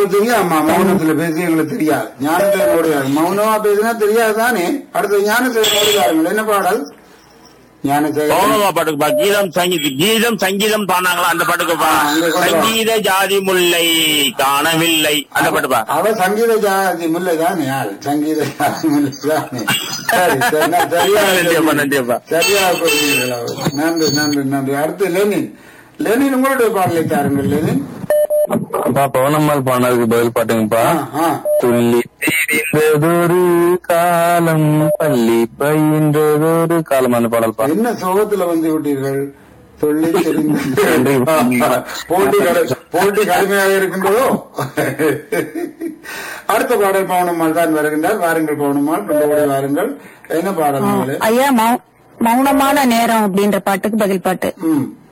கொடுத்தீங்க ஆமா மௌனத்துல பேசி எங்களுக்கு தெரியாது ஞானத்தை ஓடுகாரு மௌனமா பேசினா தெரியாது தானே அடுத்து ஞானத்தை ஓடுகாருங்கள் என்ன பாடல் ஞானத்தை பௌர்ணமா பாட்டுக்குப்பா கீதம் சங்கீதம் கீதம் சங்கீதம் பாடினாங்களா அந்த பாட்டுக்குப்பா ஆ, அங்க கொண்டு வா. சங்கீத ஜாதி முல்லை காணவில்லை அந்த பாட்டுப்பா அவ சங்கீத ஜாதி முல்லை தானே ஆள் சங்கீத ஜாதி முல்லை தானே சரி சரி நான் சரியா நன்றியப்பா நன்றியப்பா சரியா புரிஞ்சுங்கள் அவர். நன்றி நன்றி நன்றி அடுத்து லெனின் லெனின் உங்களுடைய பாடலை தாருங்கள் லெனின் அப்பா பவனம்மாள் பாடினதுக்கு பதில் பாட்டுங்கப்பா ஆ, ஆ. துள்ளி தெரிந்ததொரு காலம் பள்ளி பயின்றதொரு காலம் அந்த பாடல் பா என்ன சோகத்துல வந்து விட்டீர்கள் சொல்லி தெரிந்து நன்றி. போட்டி கடு- போட்டி கடுமையாக இருக்கின்றதோ அடுத்த பாடல் பவுனம்மாள் தான் வருகின்றார் வாருங்கள் பவுனம்மாள் கொண்டோடி வாருங்கள் என்ன பாடல் முதல்ல? ஐயா மௌ- மௌனமான நேரம் அப்படின்ற பாட்டுக்கு பதில் பாட்டு ம்